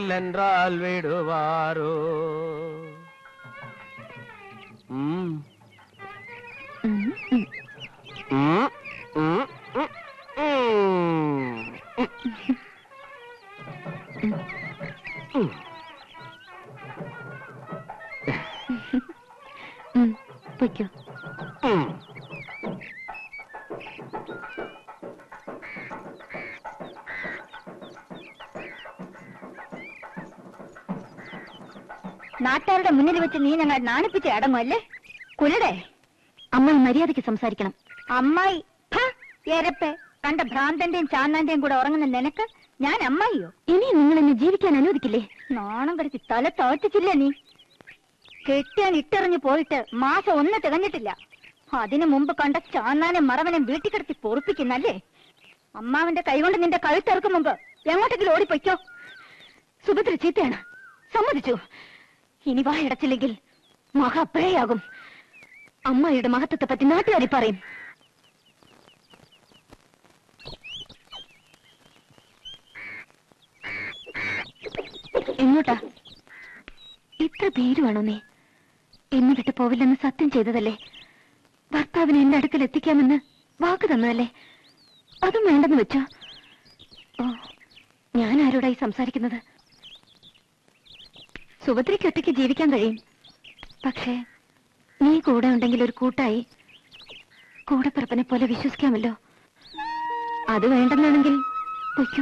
என்றால் விடுவாரோ ம் ഉം, ഉം. ம், ம், ம், ம். ம். ഉം, പൊയ്ക്കോ ம். നാട്ടുകാരുടെ മുന്നിൽ വെച്ച് നീ ഞങ്ങൾ നാണിപ്പിച്ച് അടങ്ങുമല്ലേ കുലടെ അമ്മായി മര്യാദയ്ക്ക് സംസാരിക്കണം അമ്മായി ഫ, എരപ്പേ കണ്ട ഭ്രാന്തന്റെയും ചാന്നാന്റെയും കൂടെ ഉറങ്ങുന്ന നിനക്ക് ഞാൻ അമ്മായിയോ ഇനി നിങ്ങൾ എന്നെ ജീവിക്കാൻ അനുവദിക്കില്ലേ നാണം കടത്തി തല താഴ്ത്തിച്ചില്ലേ നീ കെട്ടിയാൻ ഇട്ടെറിഞ്ഞു പോയിട്ട് മാസം ഒന്ന് തികഞ്ഞിട്ടില്ല അതിനു മുമ്പ് കണ്ട ചാന്നാനെ മറവനെ വീട്ടിൽ കിടത്തി പൊറുപ്പിക്കുന്നല്ലേ അമ്മാവന്റെ കൈകൊണ്ട് നിന്റെ കഴുത്തിറക്കും മുമ്പ് എങ്ങോട്ടെങ്കിലും ഓടിപ്പൊയ്ക്കോ സുഭദ്ര ചീത്തയാണ് സമ്മതിച്ചു ഇനി വായടച്ചില്ലെങ്കിൽ മഹാപ്പിഴയാകും അമ്മയുടെ മഹത്വത്തെ പറ്റി നാട്ടുകാരി പറയും എങ്ങോട്ടാ ഇത്ര ഭീരുവാണോ നീ എന്നെ വിട്ട് പോവില്ലെന്ന് സത്യം ചെയ്തതല്ലേ ഭർത്താവിനെ എന്റെ അടുക്കൽ എത്തിക്കാമെന്ന് വാക്ക് തന്നതല്ലേ അതും വേണ്ടെന്ന് വെച്ചോ ഓ ഞാൻ ആരോടായി സംസാരിക്കുന്നത് സുഭദ്രയ്ക്ക് ഒറ്റയ്ക്ക് ജീവിക്കാൻ കഴിയും പക്ഷേ നീ കൂടെ ഉണ്ടെങ്കിൽ ഒരു കൂട്ടായി കൂടെപ്പിറപ്പിനെ പോലെ വിശ്വസിക്കാമല്ലോ അത് വേണ്ടെന്നാണെങ്കിൽ പൊയ്ക്കോ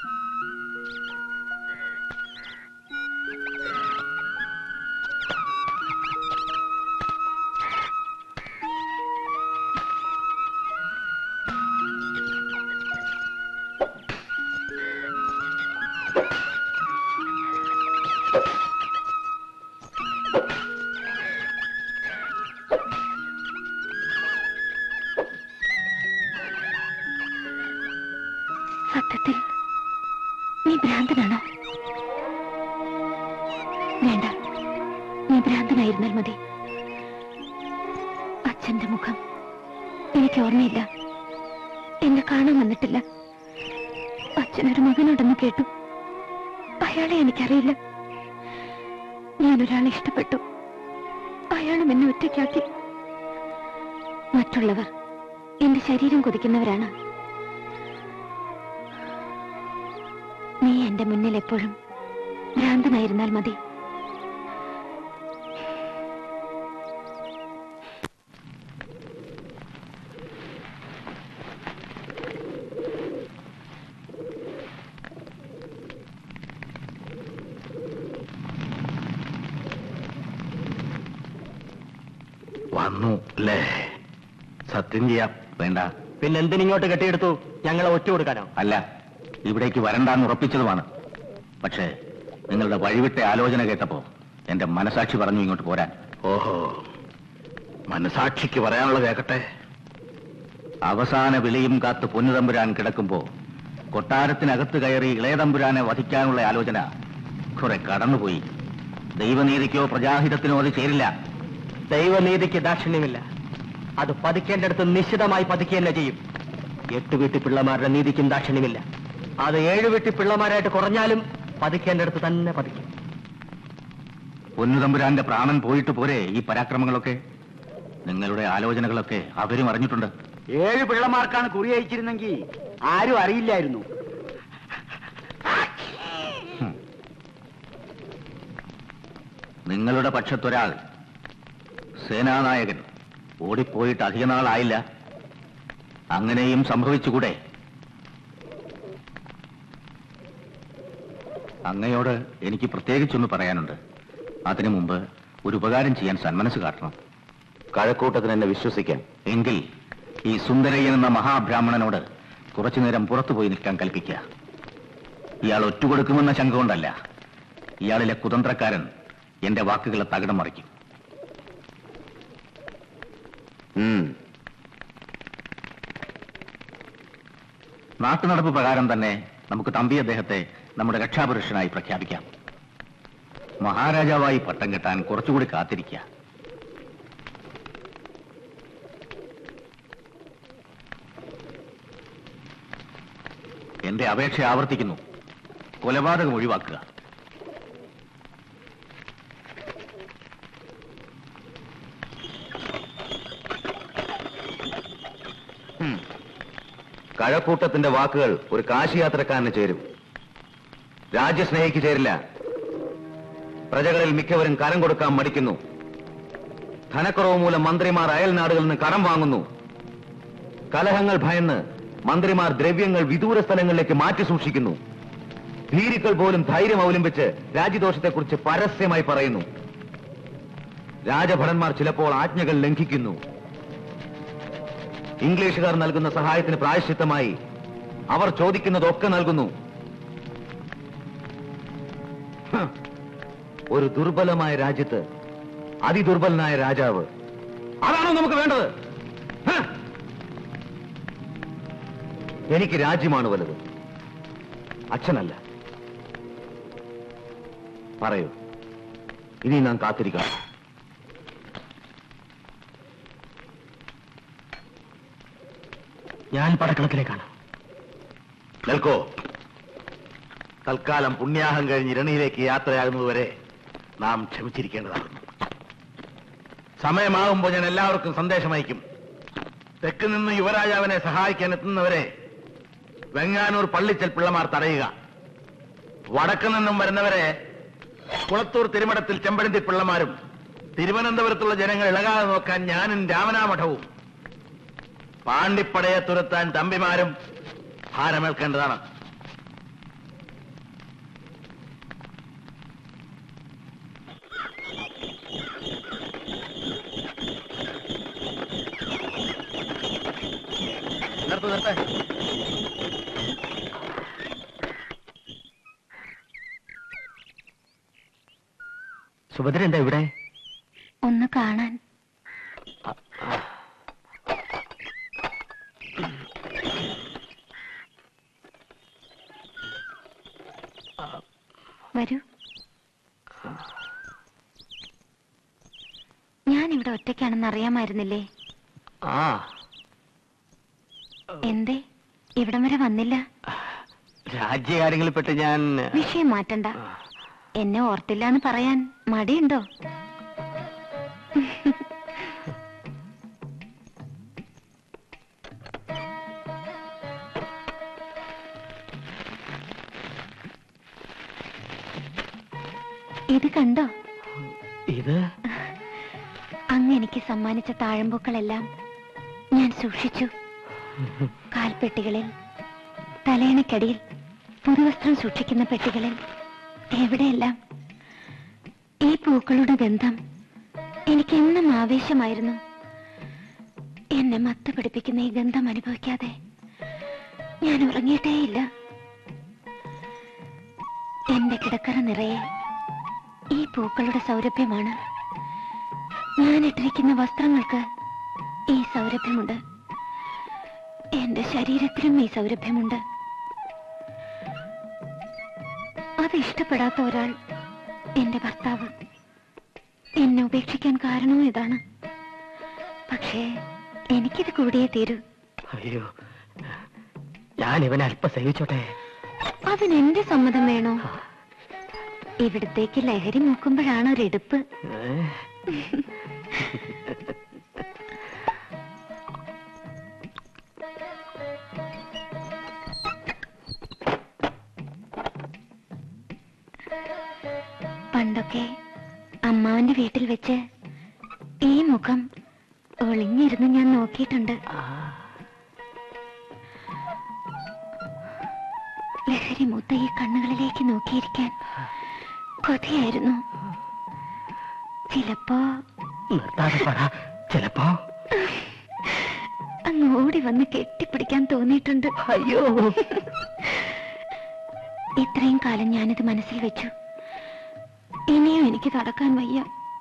സത്യത്തിൽ നീ ഭ്രാന്തനാണോ വേണ്ട നീ ഭ്രാന്തനായിരുന്നാൽ മതി അച്ഛന്റെ മുഖം എനിക്ക് ഓർമ്മയില്ല എന്നെ കാണാൻ വന്നിട്ടില്ല അച്ഛനൊരു മകനുണ്ടെന്ന് കേട്ടു അയാളെ എനിക്കറിയില്ല ഞാനൊരാളെ ഇഷ്ടപ്പെട്ടു അയാളും എന്നെ ഒറ്റയ്ക്കാക്കി മറ്റുള്ളവർ എന്റെ ശരീരം കൊതിക്കുന്നവരാണ് നീ എന്റെ മുന്നിൽ എപ്പോഴും ഭ്രാന്തനായിരുന്നാൽ മതി വന്നു അല്ലേ സത്യം ചെയ്യാം വേണ്ട പിന്നെ എന്തിനിങ്ങോട്ട് കെട്ടിയെടുത്തു ഞങ്ങളെ ഒറ്റ കൊടുക്കാനോ അല്ല ഇവിടേക്ക് വരണ്ടാന്ന് ഉറപ്പിച്ചതുമാണ് പക്ഷേ നിങ്ങളുടെ വഴിവിട്ട ആലോചന കേട്ടപ്പോ എന്റെ മനസാക്ഷി പറഞ്ഞു ഇങ്ങോട്ട് പോരാൻ ഓഹോ മനസാക്ഷിക്ക് പറയാനുള്ള കേക്കട്ടെ അവസാന വിളിയും കാത്ത് പൊന്നുതമ്പുരാൻ കിടക്കുമ്പോ കൊട്ടാരത്തിനകത്ത് കയറി ഇളയതമ്പുരാനെ വധിക്കാനുള്ള ആലോചന കുറെ കടന്നുപോയി ദൈവനീതിക്കോ പ്രജാഹിതത്തിനോ അത് ചേരില്ല ദൈവനീതിക്ക് ദാക്ഷിണ്യമില്ല അത് പതിക്കേണ്ടടുത്ത് നിശ്ചിതമായി പതിക്കുക തന്നെ ചെയ്യും എട്ട് വീട്ടി പിള്ളമാരുടെ നീതിക്കും ദാക്ഷിണ്യമില്ല അത് ഏഴ് വീട്ടി പിള്ളമാരായിട്ട് കുറഞ്ഞാലും പതിക്കേണ്ടടുത്ത് തന്നെ പതിക്കും പൊന്നുതമ്പുരാന്റെ പ്രാണൻ പോയിട്ട് പോരെ ഈ പരാക്രമങ്ങളൊക്കെ നിങ്ങളുടെ ആലോചനകളൊക്കെ അവരും അറിഞ്ഞിട്ടുണ്ട് ഏഴ് പിള്ളമാർക്കാണ് കുറി അയച്ചിരുന്നെങ്കിൽ ആരും അറിയില്ലായിരുന്നു നിങ്ങളുടെ പക്ഷത്തൊരാൾ സേനാനായകൻ ഓടിപ്പോയിട്ട് അധികനാളായില്ല അങ്ങനെയും സംഭവിച്ചുകൂടെ അങ്ങയോട് എനിക്ക് പ്രത്യേകിച്ചൊന്ന് പറയാനുണ്ട് അതിനു മുമ്പ് ഒരു ഉപകാരം ചെയ്യാൻ സന്മനസ് കാട്ടണം കഴക്കൂട്ടത്തിന് എന്നെ വിശ്വസിക്കാൻ എങ്കിൽ ഈ സുന്ദരയ്യൻ എന്ന മഹാബ്രാഹ്മണനോട് കുറച്ചു നേരം പുറത്തു പോയി നിൽക്കാൻ കൽപ്പിക്കുക ഇയാൾ ഒറ്റുകൊടുക്കുമെന്ന ശങ്ക കൊണ്ടല്ല ഇയാളിലെ കുതന്ത്രക്കാരൻ എന്റെ വാക്കുകളെ തകിടം മറിക്കും നാട്ടുനടപ്പ് പ്രകാരം തന്നെ നമുക്ക് തമ്പി അദ്ദേഹത്തെ നമ്മുടെ രക്ഷാപുരുഷനായി പ്രഖ്യാപിക്കാം മഹാരാജാവായി പട്ടം കെട്ടാൻ കുറച്ചുകൂടി കാത്തിരിക്കുക എന്റെ അപേക്ഷ ആവർത്തിക്കുന്നു കൊലപാതകം ഒഴിവാക്കുക ഹും. കഴക്കൂട്ടത്തിന്റെ വാക്കുകൾ ഒരു കാശിയാത്രക്കാരന് ചേരും രാജ്യസ്നേഹിക്ക് ചേരില്ല പ്രജകളിൽ മിക്കവരും കരം കൊടുക്കാൻ മടിക്കുന്നു ധനക്കുറവ് മൂലം മന്ത്രിമാർ അയൽ നാടുകളിൽ നിന്ന് കടം വാങ്ങുന്നു കലഹങ്ങൾ ഭയന്ന് മന്ത്രിമാർ ദ്രവ്യങ്ങൾ വിദൂര സ്ഥലങ്ങളിലേക്ക് മാറ്റി സൂക്ഷിക്കുന്നു ഭീരുക്കൾ പോലും ധൈര്യം അവലംബിച്ച് രാജ്യദോഷത്തെക്കുറിച്ച് പരസ്യമായി പറയുന്നു രാജഭടന്മാർ ചിലപ്പോൾ ആജ്ഞകൾ ലംഘിക്കുന്നു ഇംഗ്ലീഷുകാർ നൽകുന്ന സഹായത്തിന് പ്രായശ്ചിത്തമായി അവർ ചോദിക്കുന്നതൊക്കെ നൽകുന്നു ഹ്. ഒരു ദുർബലമായ രാജ്യത്ത് അതിദുർബലനായ രാജാവ് അതാണോ നമുക്ക് വേണ്ടത് ഹ്. എനിക്ക് രാജ്യമാണ് വലുത് അച്ഛനല്ല പറയൂ ഇനി നാം കാത്തിരിക്കാം ഞാൻ പടക്കളത്തിലേക്കാണ് നിൽക്കോ തൽക്കാലം പുണ്യാഹം കഴിഞ്ഞ് ഇരണിയിലേക്ക് യാത്രയാകുന്നതുവരെ നാം ക്ഷമിച്ചിരിക്കേണ്ടതാകുന്നു സമയമാകുമ്പോൾ ഞാൻ എല്ലാവർക്കും സന്ദേശം അയക്കും തെക്ക് നിന്ന് യുവരാജാവിനെ സഹായിക്കാൻ എത്തുന്നവരെ വെങ്ങാനൂർ പള്ളിച്ചൽ പിള്ളമാർ തടയുക വടക്ക് നിന്നും വരുന്നവരെ കുളത്തൂർ തിരുമടത്തിൽ ചെമ്പഴന്തി പിള്ളമാരും തിരുവനന്തപുരത്തുള്ള ജനങ്ങൾ ഇളകാതെ നോക്കാൻ ഞാനും രാമനാമഠവും പാണ്ടിപ്പടയെ തുരത്താൻ തമ്പിമാരും ഭാരമേൽക്കേണ്ടതാണ് നിർത്ത് നിർത്ത് സുഭദ്ര എന്താ ഇവിടെ ഒന്ന് കാണാൻ വരൂ ഞാൻ ഇവിടെ ഒറ്റയ്ക്കാണെന്ന് അറിയാമായിരുന്നില്ലേ ആ എന്തേ ഇവിടം വരെ വന്നില്ല രാജ്യകാര്യങ്ങളിൽപ്പെട്ട് ഞാൻ വിഷയം മാറ്റണ്ട എന്നെ ഓർത്തില്ല എന്ന് പറയാൻ മടിയുണ്ടോ ഇത് കണ്ടോ ഇത് അങ്ങ് എനിക്ക് സമ്മാനിച്ച താഴമ്പൂക്കളെല്ലാം ഞാൻ സൂക്ഷിച്ചു കാൽപ്പെട്ടികളിൽ തലയണക്കടിയിൽ പുതുവസ്ത്രം സൂക്ഷിക്കുന്ന പെട്ടികളിൽ എവിടെയെല്ലാം ഈ പൂക്കളുടെ ഗന്ധം എനിക്ക് എന്നും ആവേശമായിരുന്നു എന്നെ മത്ത് പിടിപ്പിക്കുന്ന ഈ ഗന്ധം അനുഭവിക്കാതെ ഞാൻ ഉറങ്ങിയിട്ടേയില്ല എന്റെ കിടക്കറ നിറയെ ഈ പൂക്കളുടെ സൗരഭ്യമാണ് ഞാൻ ഇട്ടിരിക്കുന്ന വസ്ത്രങ്ങൾക്ക് ഈ സൗരഭ്യമുണ്ട് എന്റെ ശരീരത്തിലും ഈ സൗരഭ്യമുണ്ട് അത് ഇഷ്ടപ്പെടാത്ത ഒരാൾ എന്റെ ഭർത്താവ് എന്നെ ഉപേക്ഷിക്കാൻ കാരണവും ഇതാണ് പക്ഷേ എനിക്കിത് കൂടിയേ തീരൂ അയ്യോ ഞാൻ ഇവനെ അല്പം സഹിച്ചോട്ടെ അതിനെന്റെ സമ്മതം വേണോ ഇവിടത്തേക്ക് ലഹരി നോക്കുമ്പോഴാണ് ഒരെടുപ്പ് ഏ? പണ്ടൊക്കെ അമ്മാവന്റെ വീട്ടിൽ വെച്ച് ഈ മുഖം ഒളിഞ്ഞിരുന്ന് ഞാൻ നോക്കിയിട്ടുണ്ട് ആ, ലഹരി മൂത്ത ഈ കണ്ണുകളിലേക്ക് നോക്കിയിരിക്കാൻ കൊതിയായിരുന്നു ചിലപ്പോ നിർത്താതെ പറ ചിലപ്പോ അങ്ങ് ഓടി വന്ന് കെട്ടിപ്പിടിക്കാൻ തോന്നിയിട്ടുണ്ട് അയ്യോ ഇത്രയും കാലം ഞാനിത് മനസ്സിൽ വെച്ചു ഇനിയും എനിക്ക് നടക്കാൻ വയ്യ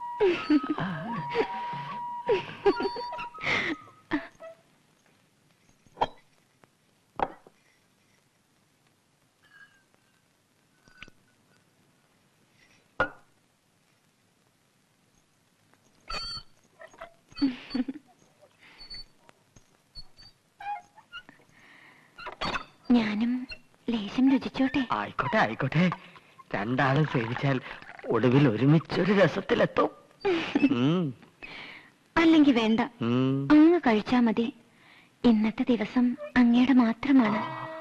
ഞാനും ലേശം രുചിച്ചോട്ടെ ആയിക്കോട്ടെ ആയിക്കോട്ടെ രണ്ടാളും സേവിച്ചാൽ ഒടുവിൽ ഒരുമിച്ചൊരു രസത്തിലെത്തും ഉം, അല്ലെങ്കിൽ വേണ്ട ഉം. അങ്ങ് കഴിച്ചാ മതി ഇന്നത്തെ ദിവസം അങ്ങയുടെ മാത്രമാണ്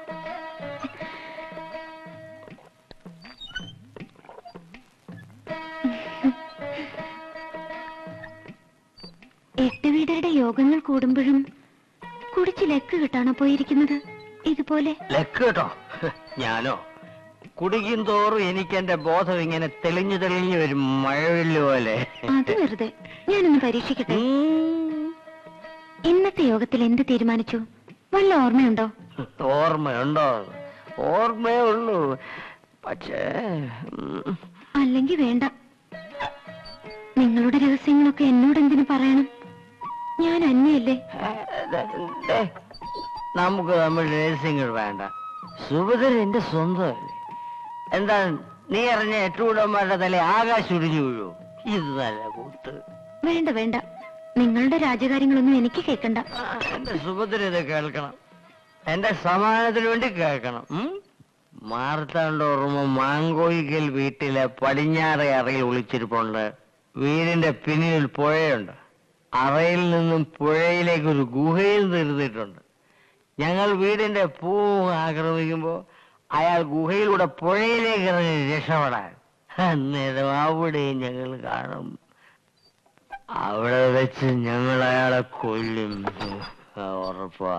എട്ട് വീടരുടെ യോഗങ്ങൾ കൂടുമ്പോഴും കുടിച്ച് ലെക്ക് കിട്ടാണോ പോയിരിക്കുന്നത് ഇതുപോലെ ലക്ക് കേട്ടോ ഞാനോ കുടിക്കും തോറും എനിക്ക് എന്റെ ബോധം ഇങ്ങനെ തെളിഞ്ഞു തെളിഞ്ഞു വരും മഴവില്ല് പോലെ അത് വെറുതെ ഞാനൊന്ന് പരീക്ഷിക്കട്ടെ ഉം. ഇന്നത്തെ യോഗത്തിൽ എന്ത് തീരുമാനിച്ചു വല്ല ഓർമ്മയുണ്ടോ ഓർമ്മയുണ്ടോ ഓർമ്മയേ ഉള്ളൂ പക്ഷേ ഉം, അല്ലെങ്കിൽ വേണ്ട നിങ്ങളുടെ രഹസ്യങ്ങളൊക്കെ എന്നോട് എന്തിനു പറയണം ഞാൻ അന്യല്ലേ ദേ, നമുക്ക് നമ്മൾ രഹസ്യങ്ങൾ വേണ്ട സുഭദ്ര എന്റെ സ്വന്തമല്ലേ എന്താ നീ അറിഞ്ഞ എട്ടുകൂടന്മാരുടെ തല ആകാശം ഒടിഞ്ഞു വീഴൂ ഇത് നല്ല കൂത്ത് വേണ്ട വേണ്ട നിങ്ങളുടെ രാജകാര്യങ്ങളൊന്നും എനിക്ക് കേൾക്കണ്ട ആ, എന്റെ സുഭദ്ര ഇത് കേൾക്കണം എന്റെ സമാധാനത്തിന് വേണ്ടി കേൾക്കണം ഉം? മാർത്താണ്ട് ഓർമ്മ മാങ്കോയിക്കൽ വീട്ടിലെ പടിഞ്ഞാറെ അറയിൽ ഒളിച്ചിരിപ്പുണ്ട് വീടിന്റെ പിന്നിൽ ഒരു പുഴയുണ്ട് അറയിൽ നിന്നും പുഴയിലേക്ക് ഒരു ഗുഹയിൽ തീർന്നിട്ടുണ്ട് ഞങ്ങൾ വീടിന്റെ പൂ ആക്രമിക്കുമ്പോ അയാൾ ഗുഹയിലൂടെ പുഴയിലേക്ക് ഇറങ്ങി രക്ഷപ്പെടാൻ അന്നേരം അവിടെയും ഞങ്ങൾ കാണും അവിടെ വെച്ച് ഞങ്ങൾ അയാളെ കൊല്ലും ആ, ഉറപ്പാ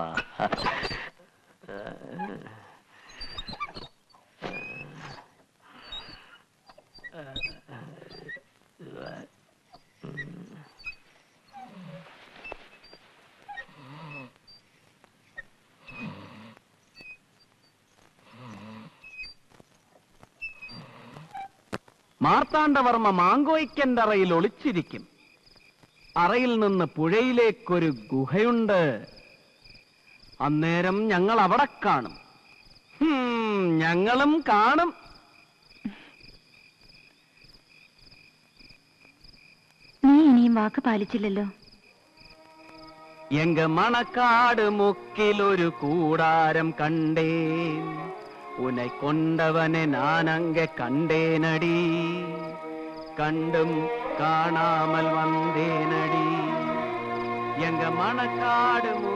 മാർത്താണ്ഡവർമ്മ മാങ്കോയ്ക്കന്റെ അറയിൽ ഒളിച്ചിരിക്കും അറയിൽ നിന്ന് പുഴയിലേക്കൊരു ഗുഹയുണ്ട് അന്നേരം ഞങ്ങൾ അവിടെ കാണും ഹും, ഞങ്ങളും കാണും നീ ഇനിയും വാക്ക് പാലിച്ചില്ലല്ലോ എങ്ക മണക്കാട് മുക്കിലൊരു കൂടാരം കണ്ടേ ഉனை കൊണ്ടവനെ നാനങ്ക കണ്ടേനടി കണ്ടും കാണാമൽ വந்தேனடி எங்க மணக்காடு